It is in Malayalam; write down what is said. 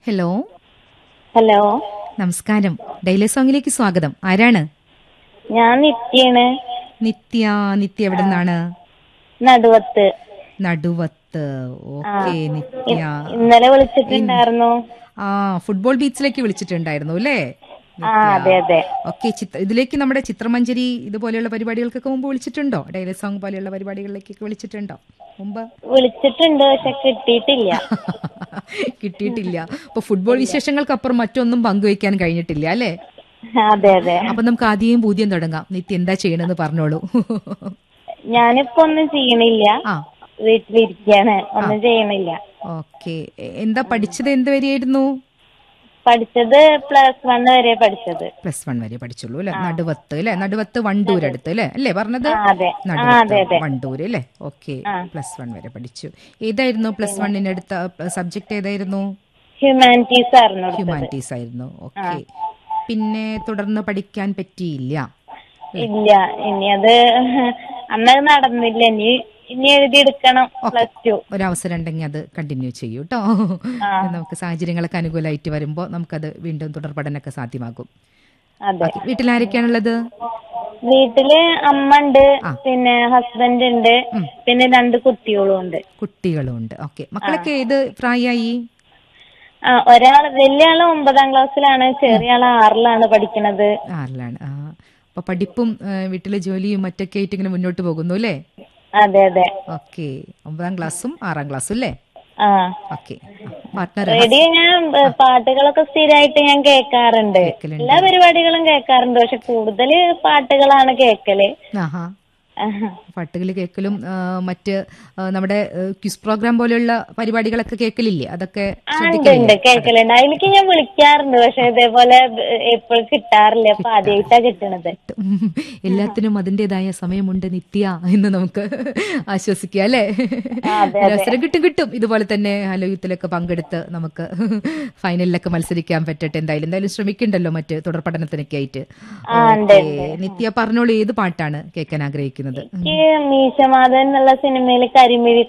ഹലോ ഹലോ നമസ്കാരം ഡെയിലി സോങ്ങിലേക്ക് സ്വാഗതം ആരാണ് ഞാൻ നിത്യാണ് നിത്യ നിത്യ എവിടെ നിന്നാണ് നടുവത്ത് നടുവത്ത് ഓക്കെ നിത്യ ഇന്നലെ വിളിച്ചിട്ടുണ്ടായിരുന്നു ആ ഫുട്ബോൾ ബീച്ചിലേക്ക് വിളിച്ചിട്ടുണ്ടായിരുന്നു അല്ലേ ആ അതെ അതെ ഓക്കെ ചിത്ര ഇതിലേക്ക് നമ്മുടെ ചിത്രമഞ്ജരി ഇതുപോലെയുള്ള പരിപാടികൾക്കൊക്കെ മുമ്പ് വിളിച്ചിട്ടുണ്ടോ ഡെയിലി സോങ് പോലെയുള്ള പരിപാടികളിലേക്കൊക്കെ വിളിച്ചിട്ടുണ്ടോ മുമ്പ് വിളിച്ചിട്ടുണ്ട് പക്ഷെ കിട്ടിയിട്ടില്ല കിട്ടിയിട്ടില്ല അപ്പൊ ഫുട്ബോൾ വിശേഷങ്ങൾക്കപ്പുറം മറ്റൊന്നും പങ്കുവയ്ക്കാൻ കഴിഞ്ഞിട്ടില്ല അല്ലേ അതെ അതെ അപ്പൊ നമുക്ക് ആദ്യം പൂജ്യം തുടങ്ങാം നിത്യ എന്താ ചെയ്യണമെന്ന് പറഞ്ഞോളൂ ഞാനിപ്പോ ഒന്നും ചെയ്യണില്ല ആ വീട്ടിലിരിക്കാണ് ഒന്നും ചെയ്യണില്ല ഓക്കെ എന്താ പഠിച്ചത് എന്ത് വരെയായിരുന്നു പഠിച്ചത് പ്ലസ് വൺ വരെ പഠിച്ചത് പ്ലസ് വൺ വരെ പഠിച്ചുള്ളൂ അല്ലെ നടുവത്ത് അല്ലെ നടുവത്ത് വണ്ടൂർ അടുത്ത് അല്ലെ അല്ലേ പറഞ്ഞത് ആ അതെ ആ അതെ നടുവത്ത് അതെ വണ്ടൂര് അല്ലേ ഓക്കെ പ്ലസ് വൺ വരെ പഠിച്ചു ഏതായിരുന്നു പ്ലസ് വണ്ണിന് അടുത്ത സബ്ജക്ട് ഏതായിരുന്നു ഹ്യൂമാനിറ്റീസ് ആയിരുന്നു എടുത്തത്. ഹ്യൂമാനിറ്റീസ് ആയിരുന്നു ഓക്കെ പിന്നെ തുടർന്ന് പഠിക്കാൻ പറ്റിയില്ല ഇല്ല ഇനി അത് അന്നത് നടന്നില്ല ഇനി ഇനി എഴുതിയെടുക്കണം പ്ലസ് ടു ഒരവസരം ഉണ്ടെങ്കിൽ അത് കണ്ടിന്യൂ ചെയ്യൂ കേട്ടോ നമുക്ക് സാഹചര്യങ്ങളൊക്കെ അനുകൂലമായിട്ട് വരുമ്പോൾ നമുക്കത് വീണ്ടും തുടർ പഠനമൊക്കെ സാധ്യമാകും അതെ ഓക്കേ. വീട്ടിലാരൊക്കെയാണുള്ളത് വീട്ടില് അമ്മ ഉണ്ട് പിന്നെ ഹസ്ബൻഡ് ഉണ്ട് പിന്നെ രണ്ട് കുട്ടികളും ഉണ്ട് കുട്ടികളും ഉണ്ട് ഓക്കെ മക്കളൊക്കെ ഏത് പ്രായമായി ആ ഒരാൾ വലിയ ആള് ഒമ്പതാം ക്ലാസ്സിലാണ് ചെറിയ ആള് ആറിലാണ് പഠിക്കുന്നത് ആറിലാണ് ആ അപ്പൊ പഠിപ്പും ആ, വീട്ടിലെ ജോലിയും മറ്റൊക്കെ ആയിട്ട് ഇങ്ങനെ മുന്നോട്ട് പോകുന്നു അല്ലേ അതെ അതെ ഓക്കെ ഒമ്പതാം ക്ലാസ്സും ആറാം ക്ലാസ്സും അല്ലേ ആ ഓക്കെ പാർട്ട്ണർ റേഡിയോ ഞാൻ ഏ, പാട്ടുകളൊക്കെ സ്ഥിരമായിട്ട് ഞാൻ കേൾക്കാറുണ്ട് കേൾക്കലുണ്ട്. എല്ലാ പരിപാടികളും കേൾക്കാറുണ്ട് പക്ഷെ കൂടുതല് പാട്ടുകളാണ് കേൾക്കല് ആഹാ പാട്ടുകൾ കേൾക്കലും ആ, മറ്റ് ആ, നമ്മുടെ ക്വിസ് പ്രോഗ്രാം പോലെയുള്ള പരിപാടികളൊക്കെ കേൾക്കലില്ലേ അതൊക്കെ ആ ഉണ്ട് ശ്രദ്ധിക്കലില്ലേ ഉണ്ട് കേൾക്കലുണ്ട് അതിലേക്ക് ഞാൻ വിളിക്കാറുണ്ട് പക്ഷെ ഇതേപോലെ എപ്പോഴും കിട്ടാറില്ല അപ്പൊ ആദ്യമായിട്ടാ കിട്ടണത് ഉം. എല്ലാത്തിനും അതിൻ്റെതായ സമയമുണ്ട് നിത്യ എന്ന് നമുക്ക് ആശ്വസിക്കുക അല്ലേ ഒരു അവസരം കിട്ടും കിട്ടും ഇതുപോലെ തന്നെ ഹലോ യൂത്തിലൊക്കെ പങ്കെടുത്ത് നമുക്ക് ഫൈനലിലൊക്കെ മത്സരിക്കാൻ പറ്റട്ടെ എന്തായാലും എന്തായാലും ശ്രമിക്കണ്ടല്ലോ മറ്റ് തുടർ പഠനത്തിനൊക്കെ ആയിട്ട് ഓക്കേ. നിത്യ പറഞ്ഞോളൂ ഏത് പാട്ടാണ് കേൾക്കാൻ ആഗ്രഹിക്കുന്നത് എനിക്ക് മീശമാധവൻ എന്നുള്ള സിനിമയിൽ കരിമിഴി